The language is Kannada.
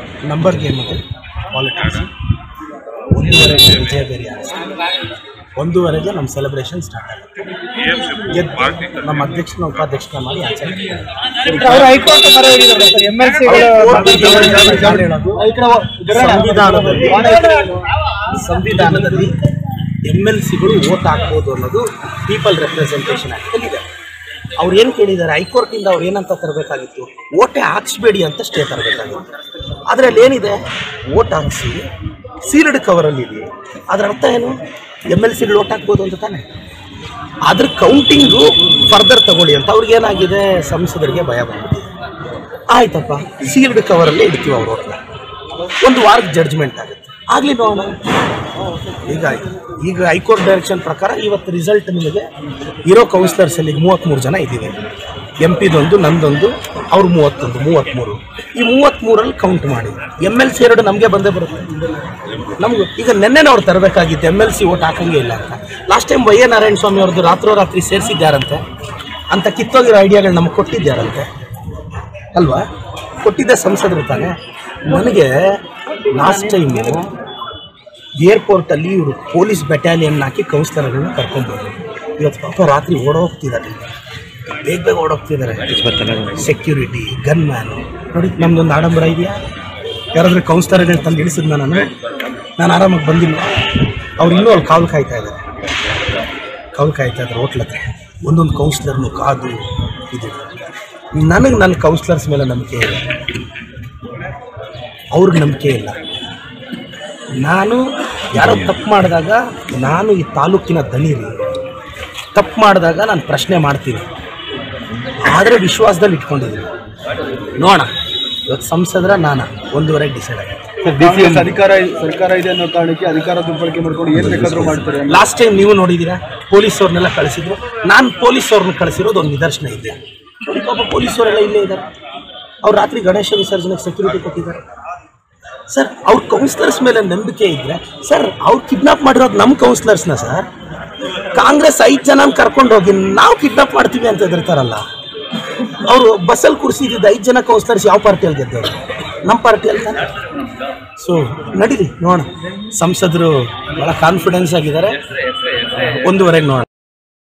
ನಂಬರ್ ಗೇಮ್ ಅದು ಪಾಲಿಟಿಕ್ಸ್ ಒಂದೂವರೆಗೆ ವಿಜಯ ಬೇರೆ ಒಂದೂವರೆಗೆ ನಮ್ಮ ಸೆಲೆಬ್ರೇಷನ್ ಸ್ಟಾರ್ಟ್ ಆಗುತ್ತೆ ಗೆದ್ದು ನಮ್ಮ ಅಧ್ಯಕ್ಷನ ಉಪಾಧ್ಯಕ್ಷನ ಮಾಡಿ ಆಚರಣೆ ಅವರು ಹೈಕೋರ್ಟ್ ಮೊರೆ ಹೋಗಿದ್ದಾರೆ ಸರ್ ಎಂ ಎಲ್ ಸಂವಿಧಾನದಲ್ಲಿ ಸಂವಿಧಾನದಲ್ಲಿ ಎಮ್ ಎಲ್ ಸಿಗಳು ವೋಟ್ ಹಾಕ್ಬೋದು ಅನ್ನೋದು ಪೀಪಲ್ ರೆಪ್ರೆಸೆಂಟೇಷನ್ ಆ್ಯಕ್ಟಲ್ಲಿ ಇದೆ ಅವ್ರು ಏನು ಕೇಳಿದ್ದಾರೆ ಹೈಕೋರ್ಟಿಂದ ಅವ್ರು ಏನಂತ ತರಬೇಕಾಗಿತ್ತು ಓಟೆ ಹಾಕ್ಸ್ಬೇಡಿ ಅಂತ ಸ್ಟೇ ತರಬೇಕಾಗಿತ್ತು ಅದರಲ್ಲಿ ಏನಿದೆ ಓಟ್ ಹಾಕ್ಸಿ ಸೀಲ್ಡ್ ಕವರಲ್ಲಿ ಇದೆ ಅದರ ಅರ್ಥ ಏನು ಎಮ್ ಎಲ್ ಸಿಗಳು ಓಟ್ ಹಾಕ್ಬೋದು ಅಂತ ತಾನೆ ಅದ್ರ ಕೌಂಟಿಂಗು ಫರ್ದರ್ ತಗೊಳ್ಳಿ ಅಂತ ಅವ್ರಿಗೆ ಏನಾಗಿದೆ ಸಂಸದರಿಗೆ ಭಯ ಬಂದ್ಬಿಟ್ಟಿದೆ ಆಯ್ತಪ್ಪ ಸೀಲ್ಡ್ ಕವರಲ್ಲೇ ಇಡ್ತೀವಿ ಅವ್ರ ಓಟ್ನ ಒಂದು ವಾರದ ಜಡ್ಜ್ಮೆಂಟ್ ಆಗುತ್ತೆ ಆಗಲಿ ನೋಡೋಣ ಈಗ ಈಗ ಹೈಕೋರ್ಟ್ ಡೈರೆಕ್ಷನ್ ಪ್ರಕಾರ ಇವತ್ತು ರಿಸಲ್ಟ್ ನಿಮಗೆ ಇರೋ ಕೌನ್ಸಿಲರ್ಸಲ್ಲಿ ಮೂವತ್ತ್ಮೂರು ಜನ ಇದ್ದೀವಿ ಎಂ ಪಿದೊಂದು ನಂದೊಂದು ಅವ್ರು ಮೂವತ್ತೊಂದು ಮೂವತ್ತ್ಮೂರು ಈ ಮೂವತ್ತ್ಮೂರಲ್ಲಿ ಕೌಂಟ್ ಮಾಡಿ ಎಮ್ ಎಲ್ ಸಿ ಎರಡು ನಮಗೆ ಬಂದೇ ಬರುತ್ತೆ ನಮ್ಗೆ ಈಗ ನೆನ್ನೆನೇ ಅವ್ರು ತರಬೇಕಾಗಿತ್ತು ಎಮ್ ಎಲ್ ಸಿ ಓಟ್ ಹಾಕಂಗೆ ಇಲ್ಲ ಅಂತ last time Y A Narayana Swamy ಅವ್ರದ್ದು ರಾತ್ರೋರಾತ್ರಿ ಸೇರಿಸಿದ್ದಾರಂತೆ ಅಂತ ಕಿತ್ತೋಗಿರೋ ಐಡಿಯಾಗಳು ನಮ್ಗೆ ಕೊಟ್ಟಿದ್ದಾರಂತೆ ಅಲ್ವಾ ಕೊಟ್ಟಿದ್ದೆ ಸಂಸದರು ತಾನೆ ನನಗೆ ಲಾಸ್ಟ್ ಟೈಮು ಏರ್ಪೋರ್ಟಲ್ಲಿ ಇವರು ಪೊಲೀಸ್ ಬೆಟಾಲಿಯನ್ ಹಾಕಿ ಕೌನ್ಸಿಲರ್ಗಳನ್ನ ಕರ್ಕೊಂಡ್ಬಂದರು ಇವತ್ತು ಪಾಪ ರಾತ್ರಿ ಓಡೋಗ್ತಿದ್ದಾರೆ ಬೇಗ ಬೇಗ ಓಡೋಗ್ತಿದ್ದಾರೆ ಸೆಕ್ಯೂರಿಟಿ ಗನ್ ಮ್ಯಾನು ನೋಡಿ ನಮ್ದೊಂದು ಆಡಂಬರ ಇದೆಯಾ ಯಾರಾದ್ರೂ ಕೌನ್ಸಿಲರ್ಗಳು ತಂದು ಇಳಿಸಿದ್ನ ನಾನು ನಾನು ಆರಾಮಾಗಿ ಬಂದಿಲ್ಲ ಅವ್ರು ಇನ್ನೂ ಅಲ್ಲಿ ಕಾವಲು ಕಾಯ್ತಾ ಇದ್ದಾರೆ ಕಾವಲು ಕಾಯ್ತಾ ಇದ್ದಾರೆ ಹೋಟ್ಲ್ ಹತ್ರ ಒಂದೊಂದು ಕೌನ್ಸಿಲರ್ನು ಕಾದು ಇದು ನನಗೆ ನನ್ನ ಕೌನ್ಸಿಲರ್ಸ್ ಮೇಲೆ ನಂಬಿಕೆ ಇಲ್ಲ ಅವ್ರಿಗೆ ನಂಬಿಕೆ ಇಲ್ಲ ನಾನು ಯಾರೋ ತಪ್ಪು ಮಾಡಿದಾಗ ನಾನು ಈ ತಾಲೂಕಿನ ದನಿ ರೀ ತಪ್ಪು ಮಾಡಿದಾಗ ನಾನು ಪ್ರಶ್ನೆ ಮಾಡ್ತೀನಿ ಆದರೆ ವಿಶ್ವಾಸದಲ್ಲಿ ಇಟ್ಕೊಂಡಿದ್ದೀನಿ ನೋಡೋಣ ಇವತ್ತು ಸಂಸದರ ನಾನು ಒಂದೂವರೆಗೆ ಡಿಸೈಡ್ ಆಗಿದೆ ಕಾಂಗ್ರೆಸ್ ಅಧಿಕಾರ ಸರ್ಕಾರ ಇದೆ ಅನ್ನೋ ಕಾರಣಕ್ಕೆ ಅಧಿಕಾರ ದುರ್ಬಳಕೆ ಮಾಡ್ಕೊಂಡು ಏನ್ ಬೇಕಾದ್ರೂ ಮಾಡ್ತಾರೆ ಲಾಸ್ಟ್ ಟೈಮ್ ನೀವು ನೋಡಿದ್ದೀರಾ ಪೊಲೀಸವ್ರನ್ನೆಲ್ಲ ಕಳಿಸಿದ್ರು ನಾನು ಪೊಲೀಸವ್ರನ್ನ ಕಳಿಸಿರೋದು ಒಂದು ನಿದರ್ಶನ ಇದೆ ನೋಡಿ ಪಾಪ ಪೊಲೀಸವರೆಲ್ಲ ಇಲ್ಲೇ ಇದ್ದಾರೆ ಅವ್ರು ರಾತ್ರಿ ಗಣೇಶ ವಿಸರ್ಜನೆಗೆ ಸೆಕ್ಯೂರಿಟಿ ಕೊಟ್ಟಿದ್ದಾರೆ ಸರ್ ಅವ್ರ ಕೌನ್ಸಿಲರ್ಸ್ ಮೇಲೆ ನಂಬಿಕೆ ಇದ್ರೆ ಸರ್ ಅವ್ರು ಕಿಡ್ನಾಪ್ ಮಾಡಿರೋದು ನಮ್ಮ ಕೌನ್ಸಿಲರ್ಸ್ನ ಸರ್ ಕಾಂಗ್ರೆಸ್ ಐದು ಜನ ಕರ್ಕೊಂಡು ಹೋಗಿ ನಾವು ಕಿಡ್ನಾಪ್ ಮಾಡ್ತೀವಿ ಅಂತ ಹೆದರ್ತಾರಲ್ಲ ಅವರು ಬಸ್ಸಲ್ಲಿ ಕೂರಿಸಿದ್ದು ಐದು ಜನ ಕೌನ್ಸಿಲರ್ಸ್ ಯಾವ ಪಾರ್ಟಿಯಲ್ಲಿ ಗೆದ್ದವರು ನಮ್ಮ ಪಾರ್ಟಿಯಲ್ಲಿ ತಾನೆ ಸೊ ನಡೀಲಿ ನೋಡೋಣ ಸಂಸದರು ಭಾಳ ಕಾನ್ಫಿಡೆನ್ಸ್ ಆಗಿದ್ದಾರೆ ಒಂದೂವರೆಗೆ ನೋಡೋಣ